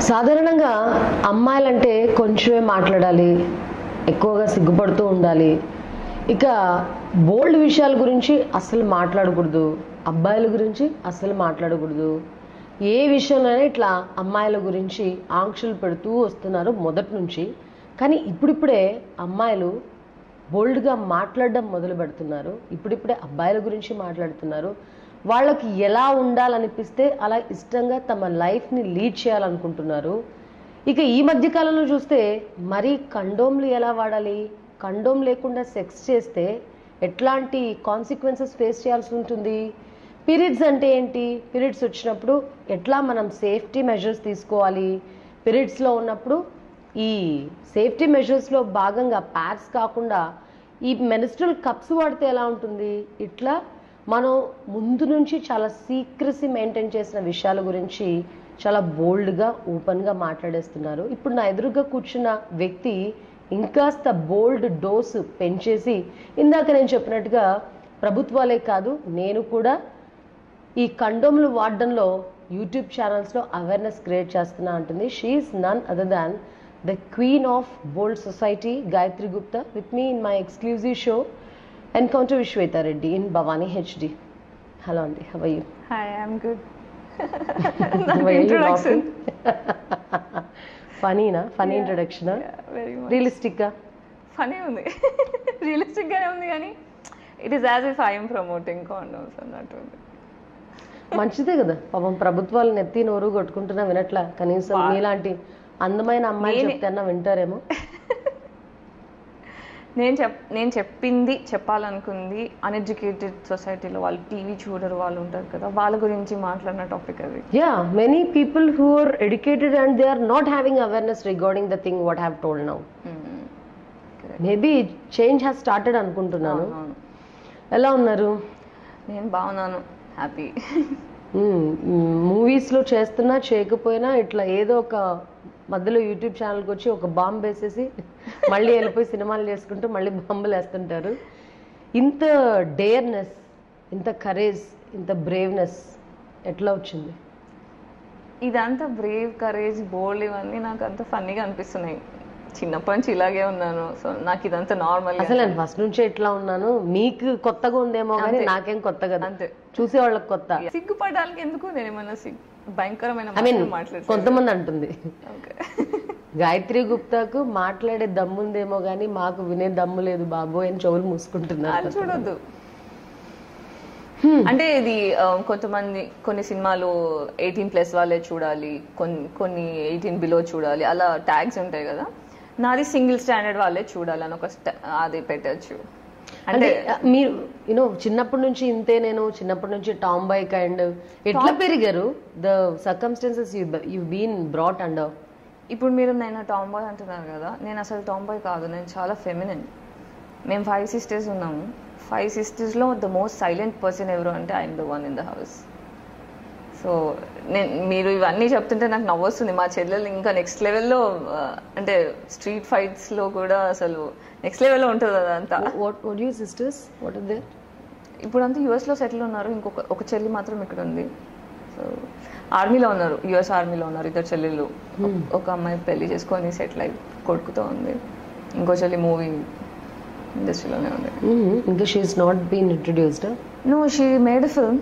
సాధారణంగా అమ్మాయిలంటే కొంచెమే మాట్లాడాలి ఎక్కువగా సిగ్గుపడుతూ ఉండాలి ఇక బోల్డ్ విషయాల గురించి అస్సలు మాట్లాడకూడదు అబ్బాయిల గురించి అస్సలు మాట్లాడకూడదు ఏ విషయంలోనే ఇట్లా అమ్మాయిల గురించి ఆంక్షలు పెడుతూ వస్తున్నారు మొదటి నుంచి కానీ ఇప్పుడిప్పుడే అమ్మాయిలు బోల్డ్గా మాట్లాడడం మొదలు పెడుతున్నారు ఇప్పుడిప్పుడే అబ్బాయిల గురించి మాట్లాడుతున్నారు వాళ్ళకి ఎలా ఉండాలనిపిస్తే అలా ఇష్టంగా తమ లైఫ్ని లీడ్ చేయాలనుకుంటున్నారు ఇక ఈ మధ్య కాలంలో చూస్తే మరీ కండోమ్లు ఎలా వాడాలి కండోమ్ లేకుండా సెక్స్ చేస్తే ఎట్లాంటి కాన్సిక్వెన్సెస్ ఫేస్ చేయాల్సి ఉంటుంది పీరియడ్స్ అంటే ఏంటి పీరియడ్స్ వచ్చినప్పుడు ఎట్లా మనం సేఫ్టీ మెజర్స్ తీసుకోవాలి పీరియడ్స్లో ఉన్నప్పుడు ఈ సేఫ్టీ మెజర్స్లో భాగంగా ప్యాడ్స్ కాకుండా ఈ మెనిస్ట్రల్ కప్స్ వాడితే ఎలా ఉంటుంది ఇట్లా మనం ముందు నుంచి చాలా సీక్రసీ మెయింటైన్ చేసిన విషయాల గురించి చాలా బోల్డ్గా ఓపెన్గా మాట్లాడేస్తున్నారు ఇప్పుడు నా ఎదురుగా కూర్చున్న వ్యక్తి ఇంకాస్త బోల్డ్ డోస్ పెంచేసి ఇందాక నేను చెప్పినట్టుగా ప్రభుత్వాలే కాదు నేను కూడా ఈ కండోమ్లు వాడడంలో యూట్యూబ్ ఛానల్స్లో అవేర్నెస్ క్రియేట్ చేస్తున్నా అంటుంది she's none other than the queen of bold society Gayathri Gupta with me in my exclusive show encounter Vishwetha Reddy in Bhavani HD hello అండి how you hi I'm good introduction ఫనీనా ఫనీ ఇంట్రొడక్షన్ వెరీ మచ్ రియలిస్టిక్గా funny ఉంది realistic గానే ఉంది కానీ it is as if I'm promoting condoms అన్నట్టు ఉంది మంచిదే కదా పాపం ప్రభుత్వాలు నెత్తి నోరు కొట్టుకుంటున్నా వినట్లా కనీసం మీలాంటి అందమైన అమ్మాయి నేనే- చెప్తే అన్నా వింటారేమో నేను చెప్ నేను చెప్పింది చెప్పాలనుకుంది అన్ఎడ్యుకేటెడ్ సొసైటీలో వాళ్ళు టీవీ చూడరు వాళ్ళు ఉంటారు కదా వాళ్ళ గురించి మాట్లాడిన టాపిక్ అది yeah many people who are educated and they are not having awareness regarding the thing what have told now maybe change has started అనుకుంటున్నాను అవును ఎలా ఉన్నారు నేను బాగున్నాను హ్యాపీ మూవీస్లో చేస్తున్నా చేయకపోయినా ఇట్లా ఏదో ఒక మధ్యలో యూట్యూబ్ ఛానల్కి వచ్చి ఒక బాంబు వేసేసి మళ్ళీ వెళ్ళిపోయి సినిమాలు చేసుకుంటూ మళ్ళీ బాంబులు వేస్తుంటారు ఇంత డేర్నెస్ ఇంత కరేజ్ ఇంత బ్రేవ్నెస్ ఎట్లా వచ్చింది ఇదంతా బ్రేవ్ కరేజ్ బోల్డ్ ఇవన్నీ నాకు అంత ఫన్నీగా అనిపిస్తున్నాయి చిన్నప్పటి నుంచి ఇలాగే ఉన్నాను సో నాకు ఇదంతా నార్మల్ అసలు నేను ఫస్ట్ నుంచే ఇట్లా ఉన్నాను మీకు కొత్తగా ఉందేమో కానీ నాకేం కొత్త కదా అంతే చూసే వాళ్ళకి కొత్త సిగ్గుపడడానికి ఎందుకు నేను ఏమన్నా సిగ్గు భయంకరమైన ఐ మీన్ మాటలు మాట్లాడుతాను కొంతమంది అంటుంది ఓకే గాయత్రి గుప్తాకు మాట్లాడే దమ్ముందేమో కానీ మాకు వినే దమ్ము లేదు బాబోయ్ అని చెవులు మూసుకుంటున్నారు అది చూడొద్దు అంటే ఇది ఆ, కొంతమంది కొన్ని సినిమాలు ఎయిటీన్ ప్లస్ వాళ్ళే చూడాలి కొన్ని కొన్ని ఎయిటీన్ బిలో చూడాలి అలా ట్యాగ్స్ ఉంటాయి కదా నాది సింగిల్ స్టాండర్డ్ వాళ్ళే చూడాలి అని ఒక sta- అది పెట్టచ్చు అంటే అంటే మీరు యూనో చిన్నప్పటి నుంచి ఇంతే నేను చిన్నప్పటి నుంచి టామ్ బై కైండ్ ఎట్లా పెరిగారు the circumstances you been brought under ఇప్పుడు మీరు నేను టామ్ బాయ్ అంటున్నారు కదా నేను అసలు టామ్ బాయ్ కాదు నేను చాలా ఫెమినిన్ మేము ఫైవ్ సిస్టర్స్ ఉన్నాము ఫైవ్ సిస్టర్స్లో ద మోస్ట్ సైలెంట్ పర్సన్ ఎవరు అంటే I'm the one in the house so నేను మీరు ఇవన్నీ చెప్తుంటే నాకు నవ్వొస్తుంది మా చెల్లెలు ఇంకా నెక్స్ట్ లెవెల్లో అంటే స్ట్రీట్ ఫైట్స్లో కూడా అసలు నెక్స్ట్ లెవెల్లో ఉంటుంది అదంతా what what you sisters what are there ఇప్పుడు అంతా యూఎస్లో సెటిల్ ఉన్నారు ఇంకొక ఒక చెల్లి మాత్రం ఇక్కడ ఉంది సో ఆర్మీలో ఉన్నారు యుఎస్ ఆర్మీలో ఉన్నారు ఇద్దరు చెల్లెళ్ళు ఒక అమ్మాయి పెళ్లి చేసుకొని సెటిల్ అయి కొడుకుతో ఉంది ఇంకో చెల్లి మూవీ ఇండస్ట్రీలోనే ఉంది ఇంకా she's not been introduced no she made film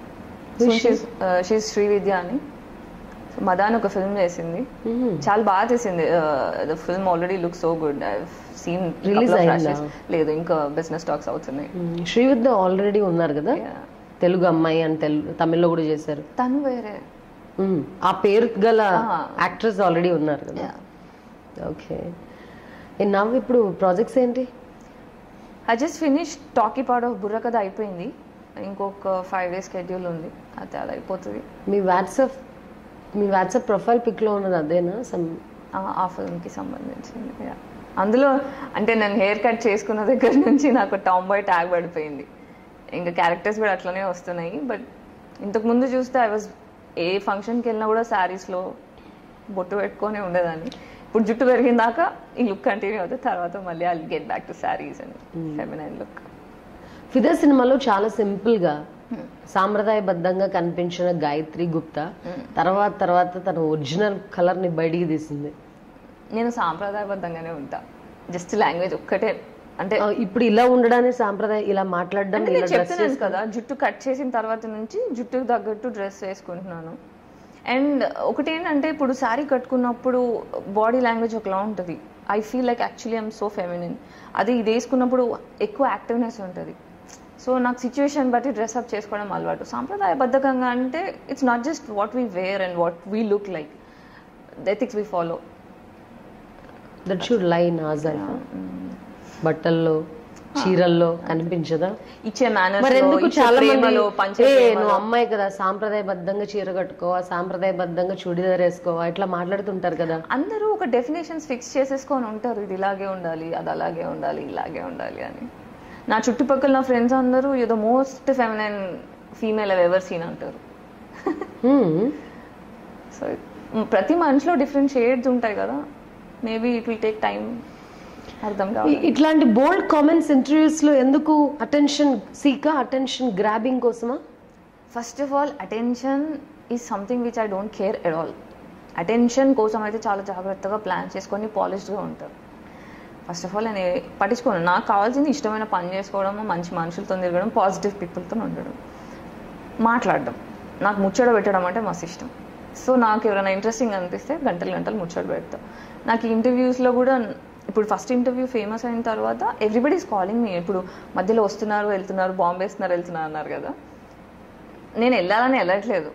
she Srividya అని So, మదాన్ ఒక ఫిల్మ్ చేసింది చాలా బాగా చేసింది the film already look so good I seen Release అయిందా? లేదు ఇంకా బిజినెస్ టాక్స్ అవుతున్నాయి శ్రీవిద్య ఆల్రెడీ ఉన్నారు కదా Yeah. తెలుగు అమ్మాయి అని తెలుగు తమిళ్లో కూడా చేశారు తను వేరే మ్మ్. ఆ పేరు గల Ah. యాక్ట్రెస్ ఆల్రెడీ ఉన్నారు కదా Yeah. ఓకే నవ్వు ఇప్పుడు ప్రాజెక్ట్స్ ఏంటి I just finish talkie part of Burra Katha అయిపోయింది ఇంకొక ఫైవ్ డేస్ షెడ్యూల్ ఉంది అది అది అయిపోతుంది మీ వాట్సాప్ మీ వాట్సాప్ ప్రొఫైల్ పిక్లో ఉన్నది అదేనా సమ్ ఆ- ఆ ఫిల్మ్కి సంబంధించింది Yeah. అందులో అంటే నేను హెయిర్ కట్ చేసుకున్న దగ్గర నుంచి నాకు టామ్ బాయ్ ట్యాగ్ పడిపోయింది ఇంకా క్యారెక్టర్స్ కూడా అట్లనే వస్తున్నాయి బట్ ఇంతకు ముందు చూస్తే ఐ వాజ్ ఏ ఫంక్షన్కి వెళ్ళినా కూడా శారీస్లో బొట్టు పెట్టుకొని ఉండేదాన్ని ఇప్పుడు జుట్టు పెరిగిన దాకా ఈ లుక్ కంటిన్యూ అవుతుంది తర్వాత మళ్ళీ I get back to saris and feminine look Fidaa సినిమాలో చాలా సింపుల్గా సాంప్రదాయబద్ధంగా కనిపించిన గాయత్రి గుప్తా తర్వాత తర్వాత తన ఒరిజినల్ కలర్ ని బయటికి తీసింది నేను సాంప్రదాయబద్ధంగానే ఉంటా జస్ట్ లాంగ్వేజ్ ఒక్కటే అంటే ఆ, ఇప్పుడు ఇలా ఉండడానికి సాంప్రదాయం ఇలా మాట్లాడడం అంటే ఇలా నేను డ్రెస్ చెప్తున్నాను కదా జుట్టు కట్ చేసిన తర్వాత నుంచి జుట్టుకు తగ్గట్టు డ్రెస్ వేసుకుంటున్నాను అండ్ ఒకటి ఏంటంటే ఇప్పుడు శారీ కట్టుకున్నప్పుడు బాడీ లాంగ్వేజ్ ఒకలా ఉంటుంది I feel like actually I'm so feminine అది ఇది వేసుకున్నప్పుడు ఎక్కువ యాక్టివ్నెస్ ఉంటుంది సో నాకు సిచ్యువేషన్ బట్టి డ్రెస్ అప్ చేసుకోవడం అలవాటు సాంప్రదాయబద్ధకంగా అంటే it's not just what we wear and what we look like the ethics we follow that should line ఆజర్ బట్టల్లో చీరల్లో కనిపించదా ఇచ్చే మరి మేనర్స్ ఎందుకు చాలా మంది ప్రేమలో పంచే ఏ ప్రేమలో. నువ్వు అమ్మాయి కదా సాంప్రదాయబద్ధంగా చీర కట్టుకోవా సాంప్రదాయబద్ధంగా చూడిదార్ వేసుకోవా ఇట్లా మాట్లాడుతుంటారు కదా అందరూ ఒక డెఫినేషన్స్ ఫిక్స్ చేసేసుకొని ఉంటారు ఇది ఇలాగే ఉండాలి అది అలాగే ఉండాలి ఇలాగే ఉండాలి అని నా చుట్టుపక్కల నా ఫ్రెండ్స్ అందరూ you the most feminine female ever seen అంటారు హ్మ్. సో ప్రతి మనిషిలో డిఫరెంట్ షేడ్స్ ఉంటాయి కదా maybe it will take time అర్థం కావాలి ఇ- ఇట్లాంటి బోల్డ్ కామెంట్స్ ఇంటర్వ్యూస్ లో ఎందుకు అటెన్షన్ సీకా అటెన్షన్ గ్రాబింగ్ కోసమా first of all attention is something which I don't care at all attention కోసం అయితే చాలా జాగ్రత్తగా ప్లాన్ చేసుకొని పాలిష్డ్గా ఉంటారు ఫస్ట్ ఆఫ్ ఆల్ నేను ఏ- పట్టించుకోను నాకు కావాల్సింది ఇష్టమైన పని చేసుకోవడము మంచి మనుషులతో తిరగడం పాజిటివ్ పీపుల్తో ఉండడం మాట్లాడడం నాకు ముచ్చట పెట్టడం అంటే మస్తు ఇష్టం సో నాకు ఎవరైనా ఇంట్రెస్టింగ్ అనిపిస్తే గంటలు గంటలు ముచ్చట పెడతా నాకు ఈ ఇంటర్వ్యూస్లో కూడా ఇప్పుడు ఫస్ట్ ఇంటర్వ్యూ ఫేమస్ అయిన తర్వాత ఎవ్రీబడి ఈస్ కాలింగ్ మీ ఇప్పుడు మధ్యలో వస్తున్నారు వెళ్తున్నారు బాంబే వేస్తున్నారు వెళ్తున్నారు అన్నారు కదా నేను వెళ్ళాలని వెళ్ళట్లేదు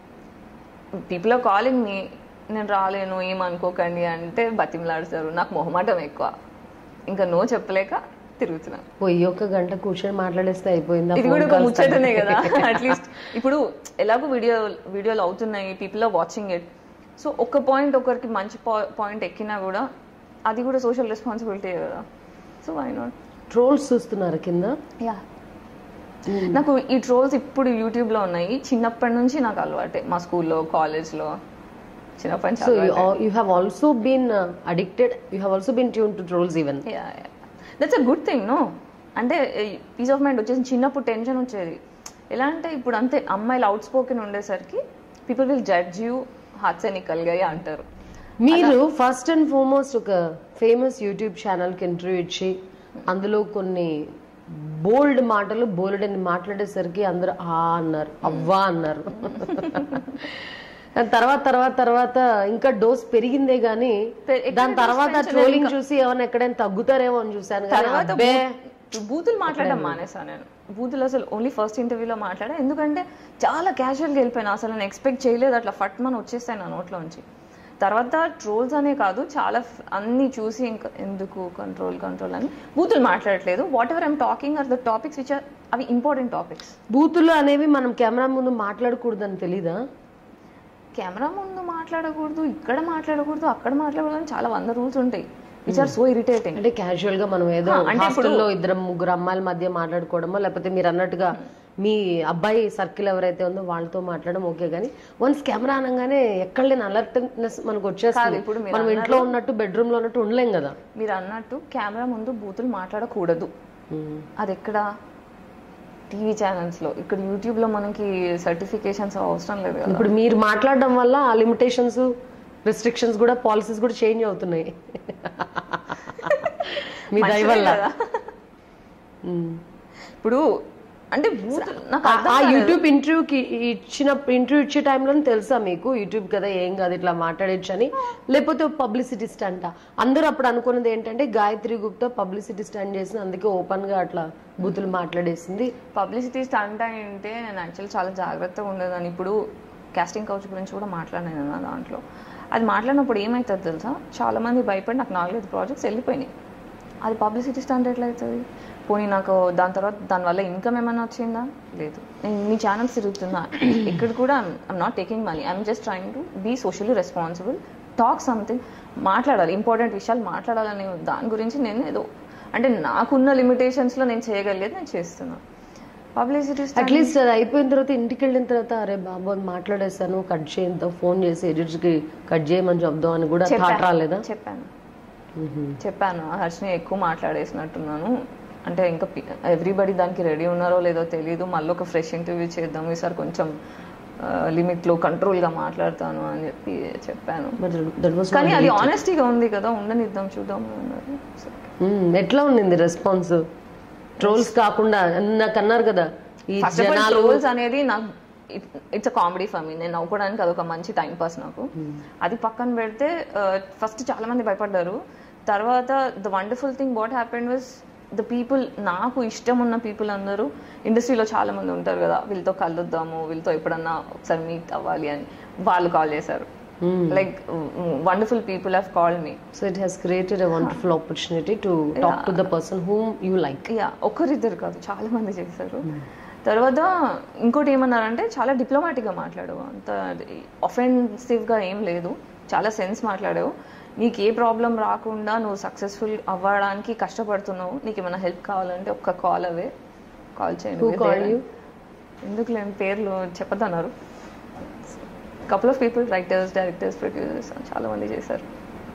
పీపుల్ ఆర్ కాలింగ్ మీ నేను రాలేను ఏమనుకోకండి అంటే బతిమలాడుతారు నాకు మొహమాటం ఎక్కువ ఇంకా నో చెప్పలేక తిరుగుతున్నాను పోయి ఒక గంట కూర్చొని మాట్లాడేస్తే అయిపోయిందా ఇది కూడా ఒక ముచ్చటనే కదా అట్లీస్ట్ ఇప్పుడు ఎలాగో వీడియో వీడియోలు అవుతున్నాయి people are watching it so ఒక పాయింట్ ఒకరికి మంచి పాయింట్ ఎక్కినా కూడా అది కూడా సోషల్ రెస్పాన్సిబిలిటీ కదా సో వై నాట్ ట్రోల్స్ చూస్తున్నారు కింద యా నాకు ఈ ట్రోల్స్ ఇప్పుడు యూట్యూబ్ లో ఉన్నాయి చిన్నప్పటి నుంచి నాకు అలవాటే మా స్కూల్లో కాలేజ్ లో చిన్నప్పటి నుంచి సో అలవాటే. You have also been addicted you have also been tune to trolls even that's a good thing no అంటే పీస్ ఆఫ్ మైండ్ వచ్చేసి చిన్నప్పుడు టెన్షన్ వచ్చేది ఎలా అంటే ఇప్పుడు అంతే అమ్మాయిలు అవుట్ స్పోకెన్ ఉండేసరికి పీపుల్ విల్ జడ్జ్ యూ హాత్సే నికల్గాయి అంటారు మీరు ఫస్ట్ అండ్ ఫార్మోస్ట్ ఒక ఫేమస్ యూట్యూబ్ ఛానల్కి ఇంటర్వ్యూ ఇచ్చి అందులో కొన్ని బోల్డ్ మాటలు బోల్డ్ అని మాట్లాడేసరికి అందరూ ఆ అన్నారు అవ్వా అన్నారు తర్వాత తర్వాత తర్వాత ఇంకా డోస్ పెరిగిందే గానీ పె- ఎక్కడ దాని dose తర్వాత పెంచలేదు ట్రోలింగ్ చూసి ఏమైనా ఎక్కడైనా తగ్గుతారేమో అని చూసాను కానీ తర్వాత అబ్బే బూ- బూతులు మాట్లాడడం మానేసా నేను బూతులు అసలు ఓన్లీ ఫస్ట్ ఇంటర్వ్యూలో మాట్లాడా ఎందుకంటే చాలా క్యాజువల్గా వెళ్ళిపోయినా అసలు నేను ఎక్స్పెక్ట్ చేయలేదు అట్లా ఫట్ మన వచ్చేస్తాయి నా నోట్లోంచి తర్వాత ట్రోల్స్ అనే కాదు చాలా ఫ్- అన్ని చూసి ఇంకా ఎందుకు కంట్రోల్ కంట్రోల్ అని బూతులు మాట్లాడట్లేదు whatever I'm talking are the topics which are అవి ఇంపార్టెంట్ టాపిక్స్ బూతులు అనేవి మనం కెమెరా ముందు మాట్లాడకూడదని తెలీదా కెమెరా ముందు మాట్లాడకూడదు ఇక్కడ మాట్లాడకూడదు అక్కడ మాట్లాడకూడదు అని చాలా వంద రూల్స్ ఉంటాయి విచ్ ఆర్ సో ఇరిటేటింగ్ అంటే క్యాజువల్ గా మనం ఏదో ఆ, అంటే ఇప్పుడు- హాస్టల్లో ఇద్దరు ముగ్గురు అమ్మాయిల మధ్య మాట్లాడుకోవడమో లేకపోతే మీరు అన్నట్టుగా మీ అబ్బాయి సర్కిల్ ఎవరైతే ఉందో వాళ్ళతో మాట్లాడడం ఓకే కానీ వన్స్ కెమెరా అనగానే ఎక్కడ లేని అలర్ట్నెస్ మనకు వచ్చేస్తుంది ఇప్పుడు మీరు మనం ఇంట్లో ఉన్నట్టు బెడ్రూమ్ లో ఉన్నట్టు ఉండలేం కదా మీరు అన్నట్టు కెమెరా ముందు బూతులు మాట్లాడకూడదు అది ఎక్కడ టీవీ ఛానల్స్లో ఇక్కడ యూట్యూబ్లో మనకి సర్టిఫికేషన్స్ అవసరం లేదు కదా ఇప్పుడు మీరు మాట్లాడడం వల్ల ఆ లిమిటేషన్స్ రిస్ట్రిక్షన్స్ కూడా పాలసీస్ కూడా చేంజ్ అవుతున్నాయి మీ దయ మంచిదే వల్ల కదా. ఉమ్. ఇప్పుడు అంటే బూతులు నాకు ఆ- అర్థం ఆ కాలేదు. యూట్యూబ్ ఇంటర్వ్యూకి ఇచ్చిన ఇంటర్వ్యూ ఇచ్చే టైంలో తెలుసా మీకు యూట్యూబ్ కదా ఏం కాదు ఇట్లా మాట్లాడచ్చు అని లేకపోతే పబ్లిసిటీ స్టంట్ అందరూ అప్పుడు అనుకున్నది ఏంటంటే గాయత్రి గుప్తా పబ్లిసిటీ స్టంట్ చేసిన అందుకే ఓపెన్ గా అట్లా బూతులు మాట్లాడేసింది పబ్లిసిటీ స్టంట్ అంటే నేను యాక్చువల్ చాలా జాగ్రత్తగా ఉండేదాన్ని ఇప్పుడు కాస్టింగ్ కౌచ్ గురించి కూడా మాట్లాడినాను నా దాంట్లో అది మాట్లాడినప్పుడు ఏమవుతుంది తెలుసా చాలా మంది భయపడి నాకు నాలుగైదు ప్రాజెక్ట్స్ వెళ్ళిపోయినాయి అది పబ్లిసిటీ స్టంట్ ఎట్లా అవుతుంది పోనీ నాకు దాని తర్వాత దానివల్ల ఇన్కమ్ ఏమైనా వచ్చిందా లేదు నేను ఇన్ని ఛానల్స్ తిరుగుతున్నా ఇక్కడ కూడా I'm not taking money I'm just trying to be socially responsible talk something మాట్లాడాలి ఇంపార్టెంట్ విషయాలు మాట్లాడాలనే దాని గురించి నేను ఏదో అంటే నాకున్న లిమిటేషన్స్లో నేను చేయగలిగేది నేను చేస్తున్నాను పబ్లిసిటీ అట్లీస్ట్ అది అయిపోయిన తర్వాత ఇంటికి వెళ్ళిన తర్వాత అరే బాబు అని మాట్లాడేసాను కట్ చేయంతో ఫోన్ చేసి ఎడిట్స్ కి కట్ చేయమని చెప్దాం అని కూడా థాట్ రాలేదా చెప్పాను చెప్పాను హర్షిని ఎక్కువ మాట్లాడేసినట్టున్నాను అంటే ఇంకా ఎవ్రీబడి దానికి రెడీ ఉన్నారో లేదో తెలియదు మళ్ళీ ఒక ఫ్రెష్ ఇంటర్వ్యూ చేద్దాం ఈసారి కొంచెం లిమిట్లో కంట్రోల్గా మాట్లాడతాను అని చెప్పి చెప్పాను బట్ దట్ వాస్ కానీ అది ఆనెస్టీగా ఉంది కదా ఉండనిద్దాం చూద్దాం అన్నారు So, ఎట్లా ఉండింది రెస్పాన్స్ ట్రోల్స్ కాకుండా నాకు అన్నారు కదా ఈ ఫస్ట్ ఆఫ్ ఆల్ జనాలు ట్రోల్స్ అనేది నాకు it's a comedy for me నేను నవ్వుకోవడానికి అదొక మంచి టైం పాస్ నాకు అది పక్కన పెడితే ఫస్ట్ చాలా మంది భయపడ్డారు తర్వాత the wonderful thing what happened was the people నాకు ఇష్టం ఉన్న పీపుల్ అందరూ ఇండస్ట్రీలో చాలా మంది ఉంటారు కదా వీళ్ళతో కలుద్దాము వీళ్ళతో ఎప్పుడన్నా ఒకసారి మీట్ అవ్వాలి అని వాళ్ళు కాల్ చేశారు like wonderful people have call me so it has created a wonderful opportunity to talk to the person whom you like yeah ఒక్కరిద్దరు కాదు చాలా మంది చేశారు తర్వాత ఇంకోటి ఏమన్నారంటే చాలా డిప్లొమాటిక్గా మాట్లాడావు అంత ఒఫెన్సివ్గా ఏం లేదు చాలా సెన్స్ మాట్లాడావు నీకు ఏ ప్రాబ్లం రాకుండా నువ్వు సక్సెస్ఫుల్ అవ్వడానికి కష్టపడుతున్నావు నీకు ఏమైనా హెల్ప్ కావాలంటే ఒక్క కాల్ అవే కాల్ Who చేయండి called you? ఎందుకు లేని పేర్లు చెప్పదన్నారు couple of people writers directors producers చాలా మంది చేశారు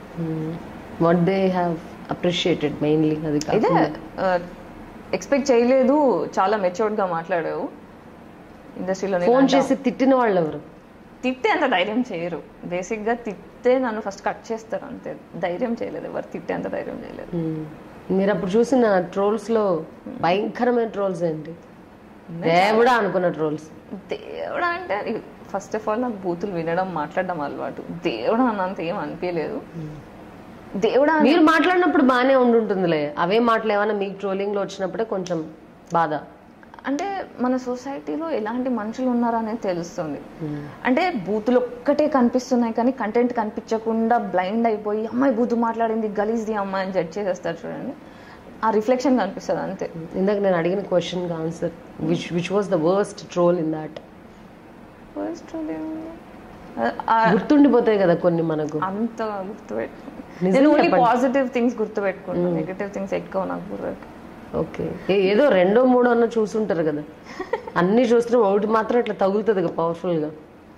what they have appreciated mainly అది అయితే కాకుండా ఎక్స్పెక్ట్ చేయలేదు చాలా మెచ్యూర్డ్ గా మాట్లాడావు ఇండస్ట్రీలో ఫోన్ చేసి తిట్టిన వాళ్ళు ఎవరు తిట్టే అంత ధైర్యం చేయరు బేసిక్ గా తిట్టే నన్ను ఫస్ట్ కట్ చేస్తారు అంతే ధైర్యం చేయలేదు ఎవరు తిట్టే అంత ధైర్యం చేయలేదు Hmm. మీరు అప్పుడు చూసిన ట్రోల్స్ లో భయంకరమైన ట్రోల్స్ ఏంటి దేవుడా అనుకున్న ట్రోల్స్ దేవుడా అంటే ఫస్ట్ ఆఫ్ ఆల్ నాకు బూతులు వినడం మాట్లాడడం అలవాటు దేవుడా అన్నంత ఏం అనిపించలేదు దేవుడా అని- మీరు మాట్లాడినప్పుడు బాగానే ఉండుంటుందిలే అవే మాటలు ఏమైనా మీకు ట్రోలింగ్ లో వచ్చినప్పుడే కొంచెం బాధ అంటే మన సొసైటీలో ఎలాంటి మనుషులు ఉన్నారనేది తెలుస్తుంది అంటే బూతులు ఒక్కటే కనిపిస్తున్నాయి కానీ కంటెంట్ కనిపించకుండా బ్లైండ్ అయిపోయి అమ్మాయి బూతు మాట్లాడింది గలీజ్ది అమ్మాయి అని జడ్జ్ చేసేస్తారు చూడండి ఆ రిఫ్లెక్షన్ కనిపిస్తుంది అంతే ఇందాక నేను అడిగిన question answer which which was the worst troll in that First అది ఏముంది? ఆ- ఆ- గుర్తుండిపోతాయి కదా కొన్ని మనకు అంత గుర్తుపెట్టుకో నిజం నేను ఓన్లీ చెప్పండి. పాజిటివ్ థింగ్స్ గుర్తుపెట్టుకుంటాను నెగిటివ్ థింగ్స్ ఎక్కువ నాకు బుర్రకు ఓకే ఏదో రెండో మూడో అన్న చూసుంటారు కదా అన్ని చూస్తే ఒకటి మాత్రం ఇట్లా తగులుతుంది కదా పవర్ఫుల్ గా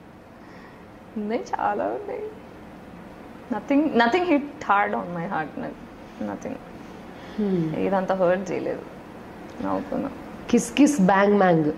ఉన్నాయి చాలా ఉన్నాయి nothing nothing hit hard on my heart nothing ఇదంతా హర్ట్ చేయలేదు నవ్వుకున్నా కిస్ కిస్ బ్యాంగ్ మ్యాంగ్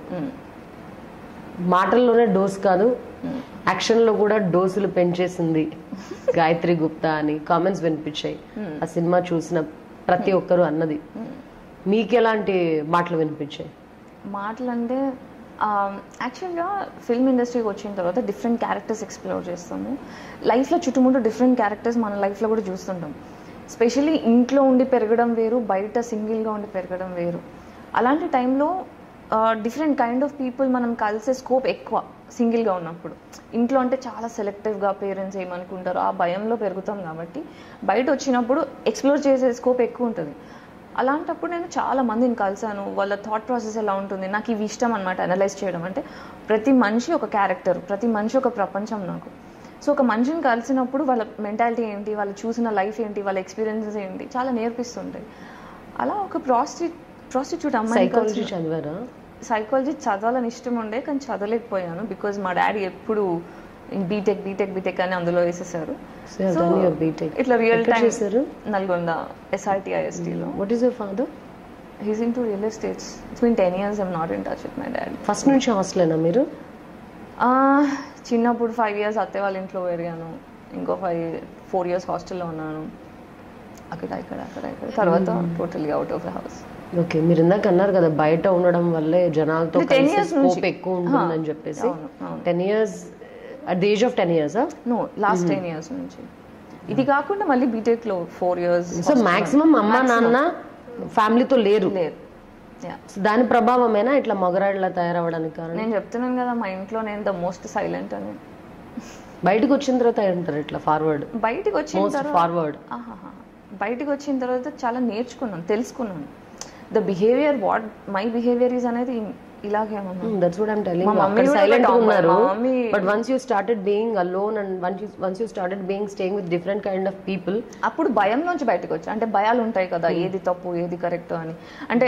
మాటల్లోనే డోస్ కాదు యాక్షన్ లో కూడా డోసులు పెంచేసింది గాయత్రి గుప్తా అని కామెంట్స్ వినిపించాయి ఆ సినిమా చూసిన ప్రతి ఒక్కరు అన్నది మీకు ఎలాంటి మాటలు వినిపించాయి మాటలు అంటే యాక్చువల్గా ఫిల్మ్ ఇండస్ట్రీకి వచ్చిన తర్వాత డిఫరెంట్ క్యారెక్టర్స్ ఎక్స్ప్లోర్ చేస్తాము లైఫ్లో చుట్టుముట్టు డిఫరెంట్ క్యారెక్టర్స్ మన లైఫ్లో కూడా చూస్తుంటాం స్పెషల్లీ ఇంట్లో ఉండి పెరగడం వేరు బయట సింగిల్గా ఉండి పెరగడం వేరు అలాంటి టైంలో డిఫరెంట్ కైండ్ ఆఫ్ పీపుల్ మనం కలిసే స్కోప్ ఎక్కువ సింగిల్గా ఉన్నప్పుడు ఇంట్లో అంటే చాలా సెలెక్టివ్గా పేరెంట్స్ ఏమనుకుంటారో ఆ భయంలో పెరుగుతాం కాబట్టి బయట వచ్చినప్పుడు ఎక్స్ప్లోర్ చేసే స్కోప్ ఎక్కువ ఉంటుంది అలాంటప్పుడు నేను చాలా మందిని కలిసాను వాళ్ళ థాట్ ప్రాసెస్ ఎలా ఉంటుంది నాకు ఇవి ఇష్టం అనమాట అనలైజ్ చేయడం అంటే ప్రతి మనిషి ఒక క్యారెక్టర్ ప్రతి మనిషి ఒక ప్రపంచం నాకు సో ఒక మనిషిని కలిసినప్పుడు వాళ్ళ మెంటాలిటీ ఏంటి వాళ్ళు చూసిన లైఫ్ ఏంటి వాళ్ళ ఎక్స్పీరియన్సెస్ ఏంటి చాలా నేర్పిస్తుంటాయి అలా ఒక ప్రాస్టిట్యూట్ ప్రాస్టిట్యూట్ అమ్మాయి సైకాలజీ చదివారా సైకాలజీ చదవాలని ఇష్టం ఉండే కానీ చదవలేకపోయాను బికాజ్ మా డాడీ ఎప్పుడు బీటెక్ బీటెక్ బీటెక్ అని అందులో వేసేసారు So you have done your B.Tech. ఇట్లా రియల్ ఎక్కడ టైం చేశారు? నల్గొండ ఎస్ఆర్టీఐఎస్టీలో what is your father he's in to real estates it's mean ten years I'm not in touch with my daddy first నుంచి హాస్టలేనా మీరు చిన్నప్పుడు ఫైవ్ ఇయర్స్ అత్తయ్య వాళ్ళ ఇంట్లో పెరిగాను ఇంకో ఫైవ్ ఫోర్ ఇయర్స్ హాస్టల్లో ఉన్నాను అక్కడ ఇక్కడ అక్కడ ఇక్కడ తర్వాత టోటల్గా out of the house okay మీరు ఇందాక అన్నారు కదా బయట ఉండడం వల్లే జనాలతో ఇది 10 years స్కోప్ నుంచి. ఎక్కువ ఉంటుందని హా, చెప్పేసి అవును, అవును. Ten years at the age of ten years no last ten years నుంచి ఇది కాకుండా మళ్ళీ బీటెక్ లో ఫోర్ ఇయర్స్ సో మాక్సిమం అమ్మ నాన్న ఫ్యామిలీతో లేరు లేదు Yeah. So దాని ప్రభావమేనా ఇట్లా మగరాడిలా తయారవడానికి కారణం నేను చెప్తున్నాను కదా మా ఇంట్లో నేను ద మోస్ట్ సైలెంట్ అని బయటకు వచ్చిన తర్వాత అయి ఉంటారు ఇట్లా ఫార్వర్డ్ బయటికి వచ్చిన మోస్ట్ తర్వాత ఫార్వర్డ్ ఆహాహా. బయటికి వచ్చిన తర్వాత చాలా నేర్చుకున్నాను తెలుసుకున్నాను the behaviour what my behaviour is అనేది ఇలాగే ఉంది దట్స్ వాట్ ఐమ్ టెలింగ్ మా మమ్మీ అక్కడ కూడా సైలెంట్ tomboy. ఉన్నారు మా mummy- but once you started being alone and once you once you started being staying with different kind of people అప్పుడు భయం నుంచి బయటకు వచ్చా అంటే భయాలు ఉంటాయి కదా ఏది తప్పు ఏది కరెక్ట్ అని అంటే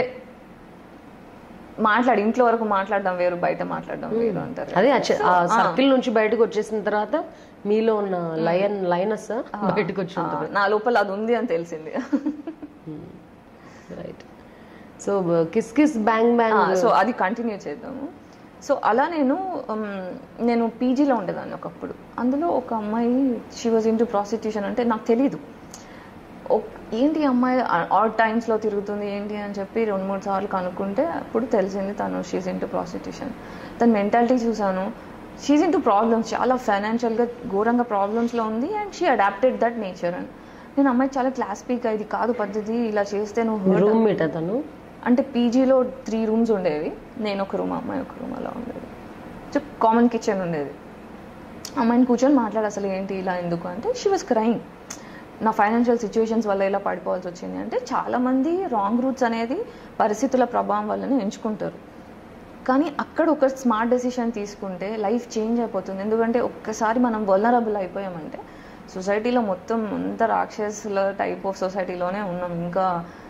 మాట్లాడి ఇంట్లో వరకు మాట్లాడడం వేరు బయట మాట్లాడడం వేరు అంటారు అదే ఆ చ- ఆ సర్కిల్ నుంచి బయటకు వచ్చేసిన తర్వాత మీలో ఉన్న లయన్ లైనస్ బయటకు వచ్చి ఆ, నా లోపల అది ఉంది అని తెలిసింది right so kiss kiss bang bang so అది కంటిన్యూ చేద్దాము సో అలా నేను um, నేను పీజీలో ఉండేదాన్ని ఒకప్పుడు అందులో ఒక అమ్మాయి షీ వాజ్ ఇంటూ ప్రాస్టిట్యూషన్ అంటే నాకు తెలీదు ఒక్- ఏంటి ఈ అమ్మాయి ఆడ్ టైమ్స్లో తిరుగుతుంది ఏంటి అని చెప్పి రెండు మూడు సార్లు కనుక్కుంటే అప్పుడు తెలిసింది తను షీజ్ ఇంటూ ప్రాస్టిట్యూషన్ తన మెంటాలిటీ చూసాను షీజ్ ఇంటూ ప్రాబ్లమ్స్ చాలా ఫైనాన్షియల్గా ఘోరంగా ప్రాబ్లమ్స్లో ఉంది and she adapted that nature అని నేను అమ్మాయి చాలా క్లాస్ పీక్ ఇది కాదు పద్ధతి ఇలా చేస్తే నువ్వు hurt రూమ్ మీట్ అతను అంటే పీజీలో త్రీ రూమ్స్ ఉండేవి నేను ఒక రూమ్ అమ్మాయి ఒక రూమ్ అలా ఉండేది సో కామన్ కిచెన్ ఉండేది అమ్మాయిని కూర్చొని మాట్లాడు అసలు ఏంటి ఇలా ఎందుకు అంటే షీ వాజ్ క్రైమ్ నా ఫైనాన్షియల్ సిచ్యువేషన్స్ వల్ల ఇలా పడిపోవాల్సి వచ్చింది అంటే చాలామంది రాంగ్ రూట్స్ అనేది పరిస్థితుల ప్రభావం వల్లనే ఎంచుకుంటారు కానీ అక్కడ ఒక స్మార్ట్ డెసిషన్ తీసుకుంటే లైఫ్ చేంజ్ అయిపోతుంది ఎందుకంటే ఒక్కసారి మనం వల్నరబుల్ అయిపోయామంటే సొసైటీలో మొత్తం అంత రాక్షసుల టైప్ ఆఫ్ సొసైటీలోనే ఉన్నాం ఇంకా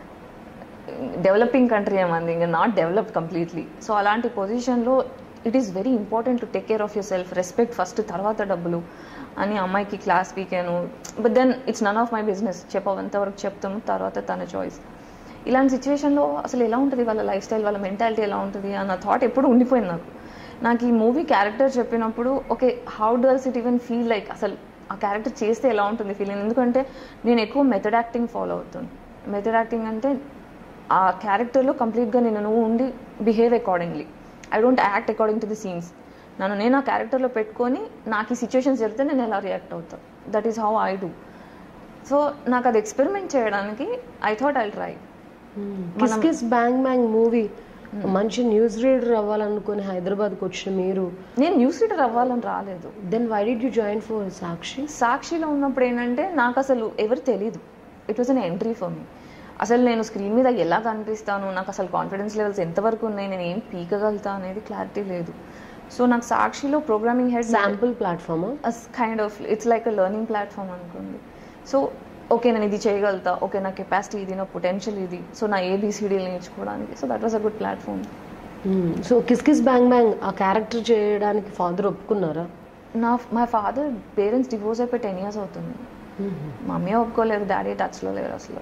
డెవలపింగ్ కంట్రీ ఏమంది ఇంకా నాట్ డెవలప్ కంప్లీట్లీ సో అలాంటి పొజిషన్లో it is very important to take care of your self respect first తర్వాత డబ్బులు అని అమ్మాయికి క్లాస్ పీకాను but then it's none of my business చెప్పవంతవరకు చెప్తాము తర్వాత తన చాయిస్ ఇలాంటి సిచ్యువేషన్లో అసలు ఎలా ఉంటుంది వాళ్ళ లైఫ్ స్టైల్ వాళ్ళ మెంటాలిటీ ఎలా ఉంటుంది అన్న థాట్ ఎప్పుడు ఉండిపోయింది నాకు నాకు ఈ మూవీ క్యారెక్టర్ చెప్పినప్పుడు okay how does it even feel like అసలు ఆ క్యారెక్టర్ చేస్తే ఎలా ఉంటుంది ఫీలింగ్ ఎందుకంటే నేను ఎక్కువ మెథడ్ యాక్టింగ్ ఫాలో అవుతాను మెథడ్ యాక్టింగ్ అంటే ఆ క్యారెక్టర్లో కంప్లీట్గా నేను నువ్వు ఉండి behave accordingly I don't act according to the scenes నన్ను నేను ఆ క్యారెక్టర్లో పెట్టుకొని నాకు ఈ సిచ్యువేషన్స్ జరిగితే నేను ఎలా రియాక్ట్ అవుతాను that is how I do so నాకు అది ఎక్స్పెరిమెంట్ చేయడానికి I thought I try kiss kiss bang bang movie మంచి న్యూస్ రీడర్ అవ్వాలనుకుని హైదరాబాద్కి వచ్చిన మీరు నేను న్యూస్ రీడర్ అవ్వాలని రాలేదు then why did you join for Sakshi సాక్షిలో ఉన్నప్పుడు ఏంటంటే నాకు అసలు ఎవరు తెలీదు it was an entry for me అసలు నేను స్క్రీన్ మీద ఎలా కనిపిస్తాను నాకు అసలు కాన్ఫిడెన్స్ లెవెల్స్ ఎంతవరకు ఉన్నాయి నేను ఏం పీకగలుగుతా అనేది క్లారిటీ లేదు సో నాకు సాక్షిలో programming head sample platform kind of it's like a learning platform అనుకోండి సో ఓకే నేను ఇది చేయగలుగుతా ఓకే నా కెపాసిటీ ఇది నా పొటెన్షియల్ ఇది సో నా ఏబిసిడీలు నేర్చుకోవడానికి so that was a good platform so kiss kiss bang bang ఆ క్యారెక్టర్ చేయడానికి ఫాదర్ ఒప్పుకున్నారా నా మా ఫాదర్ పేరెంట్స్ డివోర్స్ అయిపోయి టెన్ ఇయర్స్ అవుతుంది మమ్మీ ఒప్పుకోలేదు డాడీ టచ్లో లేరు అసలు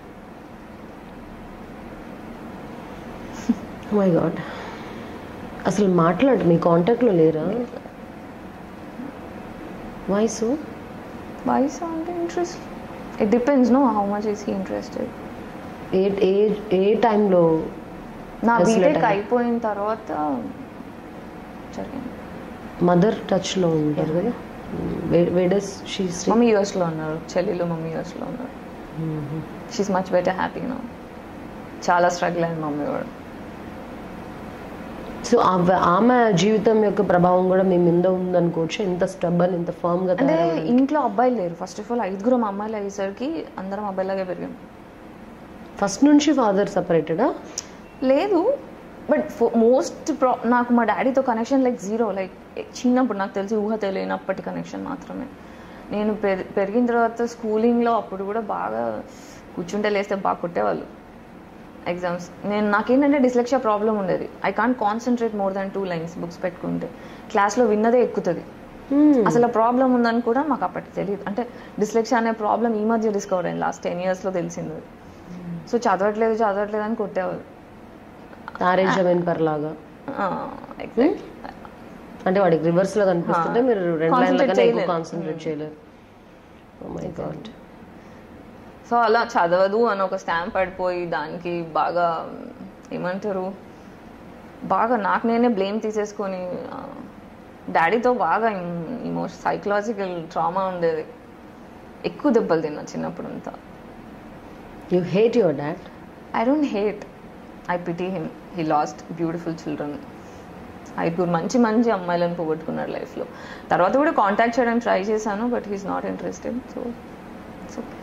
మై గాడ్ అసలు మాట్లాడు మీ కాంటాక్ట్లో లేరా వయసు వయసు అంటే interest it depends no how much is he interested ఏ ఏ ఏ టైంలో నా Yes, బీటెక్ later. అయిపోయిన తర్వాత జరిగింది మదర్ టచ్లో ఉంటారు కదా వేడస్ షీ శ్రీ మమ్మీ యూఎస్లో ఉన్నారు చెల్లెలు మమ్మీ యూఎస్లో ఉన్నారు షీస్ మచ్ బెటర్ హ్యాపీ నా చాలా స్ట్రగుల్ అయింది మమ్మీ కూడా సో ఆమె జీవితం యొక్క ప్రభావం కూడా మీ మీద ఉందనుకోవచ్చు ఎంత స్టబ్బన్ ఎంత ఫర్మ్ గా అంటే తయారయ్యారు. ఇంట్లో అబ్బాయిలు లేరు ఫస్ట్ ఆఫ్ ఆల్ ఐదుగురం అమ్మాయిలు అయ్యేసరికి అందరం అబ్బాయిలాగే పెరిగాం ఫస్ట్ నుంచి ఫాదర్ సపరేటెడా లేదు బట్ మోస్ట్ ప్రా నాకు మా డాడీతో కనెక్షన్ లైక్ జీరో లైక్ చిన్నప్పుడు నాకు తెలిసి ఊహ తెలియనప్పటి కనెక్షన్ మాత్రమే నేను పెరి పెరిగిన తర్వాత స్కూలింగ్లో అప్పుడు కూడా బాగా కూర్చుంటే లేస్తే బాగా కొట్టేవాళ్ళు ఎగ్జామ్స్ నేను నాకేంటంటే డిస్లెక్షియా ప్రాబ్లం ఉండేది I can't concentrate more than two lines books పెట్టుకుంటే క్లాస్లో విన్నదే ఎక్కుతుంది అసలు ఆ ప్రాబ్లం ఉందని కూడా మాకు అప్పటికి తెలియదు అంటే డిస్లెక్షియా అనే ప్రాబ్లం ఈ మధ్య డిస్కవర్ అయింది లాస్ట్ టెన్ ఇయర్స్లో తెలిసింది అది. సో చదవట్లేదు చదవట్లేదు అని కొట్టేవాళ్ళు తారే జమీన్ పర్ లాగా ఎగ్జాక్ట్ అంటే వాడికి రివర్స్ లో కనిపిస్తుంటే మీరు రెండు లైన్ల Concentrate కన్నా ఎక్కువ చేయలేరు. కాన్సన్ట్రేట్ చేయలేరు ఓ మై గాడ్ సో అలా చదవదు అని ఒక స్టాంప్ పడిపోయి దానికి బాగా ఏమంటారు బాగా నాకు నేనే బ్లేమ్ తీసేసుకొని డాడీతో బాగా ఇమోషన్ సైకలాజికల్ ట్రామా ఉండేది ఎక్కువ దెబ్బలు తిన్నా చిన్నప్పుడు అంతా you hate your dad I don't hate I pity him he lost beautiful children ఐదుగురు మంచి మంచి అమ్మాయిలను పోగొట్టుకున్నాడు లైఫ్లో తర్వాత కూడా కాంటాక్ట్ చేయడానికి ట్రై చేశాను but he's not interested so so